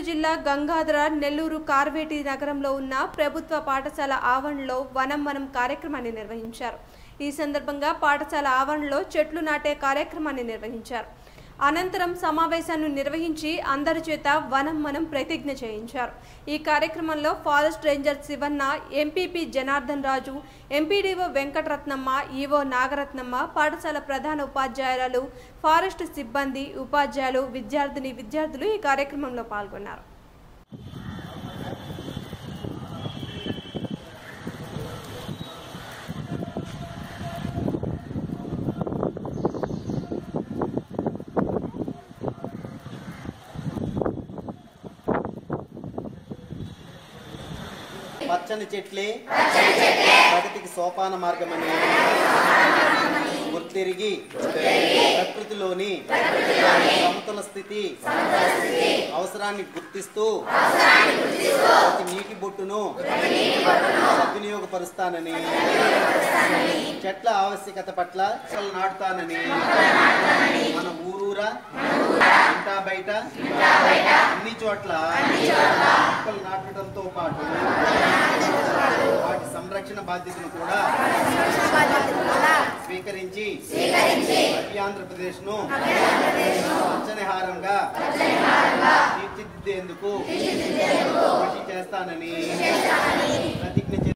జిల్లా గంగాధర నెల్లూరు కార్వేటి నగరంలో ఉన్న ప్రభుత్వ పాఠశాల ఆవరణలో వనం వనం కార్యక్రమాన్ని నిర్వహించారు ఈ సందర్భంగా పాఠశాల ఆవరణలో చెట్లు నాటే కార్యక్రమాన్ని నిర్వహించారు అనంతరం సమావేశాన్ని నిర్వహించి అందరి చేత వనం మనం ప్రతిజ్ఞ చేయించారు ఈ కార్యక్రమంలో forest ranger Sivanna MPP Janardhan Raju MPDO Venkataratnamma EO Nagaratnamma పాఠశాల ప్రధాన ఉపాధ్యాయురాలు ఫారెస్ట్ సిబ్బంది ఉపాధ్యాయులు విద్యార్థిని విద్యార్థులు ఈ కార్యక్రమంలో పాల్గొన్నారు పచ్చని చెట్లే ప్రగతికి సోపాన మార్గమని గుర్తిరిగి ప్రకృతిలోని సమతుల స్థితి అవసరాన్ని గుర్తిస్తూ ప్రతి నీటి బొట్టును సద్వినియోగపరుస్తానని చెట్ల ఆవశ్యకత పట్ల చెట్లు నాటుతానని మన ఊరూరా ఇంటా బయట అన్ని చోట్ల మొక్కలు నాటడంతో పాటు వాటి సంరక్షణ బాధ్యతను కూడా స్వీకరించి ప్రతి ఆంధ్రప్రదేశ్ ను పచ్చని హారంగా తీర్చిదిద్దేందుకు కృషి చేస్తానని ప్రతిజ్ఞ